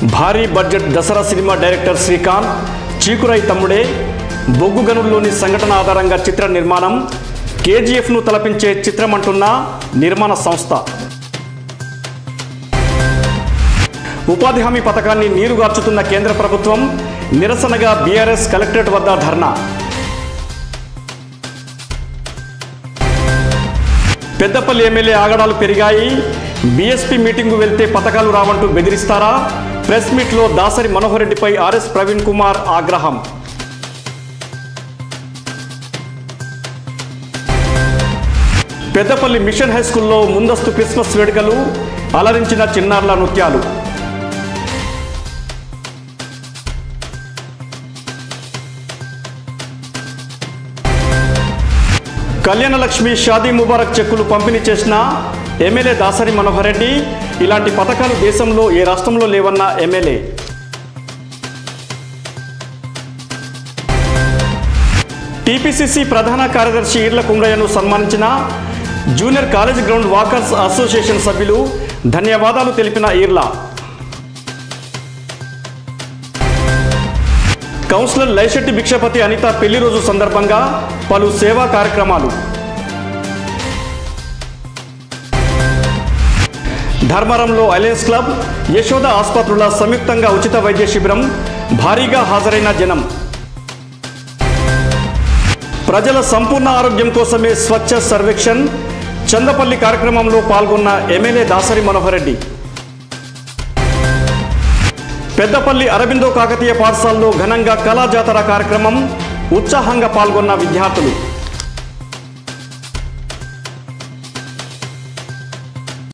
భారీ budget Dasara cinema director Srikanth చీకురై తమ్ముడే బొగ్గు గనుల్లోని సంఘటన ఆధారంగా చిత్ర నిర్మాణం కేజీఎఫ్ను తలపించే చిత్రమంటున్న నిర్మాణ సంస్థ ఉపాధి హామీ పథకాన్ని నీరుగార్చుతున్న కేంద్ర ప్రభుత్వం నిరసనగా బీఆర్ఎస్ కలెక్టరేట్ వద్ద ధర్నా పెద్దపల్లి ఎమ్మెల్యే ఆగడాలు పెరిగాయి బీఎస్పీ మీటింగు వెళ్తే పథకాలు రావంటూ బెదిరిస్తారా ప్రెస్ మీట్లో దాసరి మనోహర్ రెడ్డిపై ఆర్ఎస్ ప్రవీణ్ కుమార్ ఆగ్రహం పెద్దపల్లి మిషన్ హై స్కూల్లో ముందస్తు క్రిస్మస్ వేడుకలు అలరించిన చిన్నారుల నృత్యాలు కళ్యాణ లక్ష్మి షాదీ ముబారక్ చెక్కులు పంపిణీ చేసిన ఎమ్మెల్యే దాసరి మనోహర్ రెడ్డి ఇలాంటి పథకాలు దేశంలో ఏ రాష్ట్రంలో లేవన్న ఎమ్మెల్యే టీపీసీసీ ప్రధాన కార్యదర్శి ఈర్ల కుంగయ్యను సన్మానించిన junior college ground walkers association సభ్యులు ధన్యవాదాలు తెలిపిన ఈర్ల కౌన్సిలర్ లైశెట్టి భిక్షపతి అనిత పెళ్లి రోజు సందర్భంగా పలు సేవా కార్యక్రమాలు ధర్మవరంలో అలయన్స్ క్లబ్ యశోద ఆసుపత్రుల సంయుక్తంగా ఉచిత వైద్య శిబిరం భారీగా హాజరైన జనం ప్రజల సంపూర్ణ ఆరోగ్యం కోసమే స్వచ్ఛ సర్వేక్షణ్ చందపల్లి కార్యక్రమంలో పాల్గొన్న ఎమ్మెల్యే దాసరి మనోహర్ రెడ్డి పెద్దపల్లి అరబిందో కాకతీయ పాఠశాలలో ఘనంగా కళా జాతర కార్యక్రమం ఉత్సాహంగా పాల్గొన్న విద్యార్థులు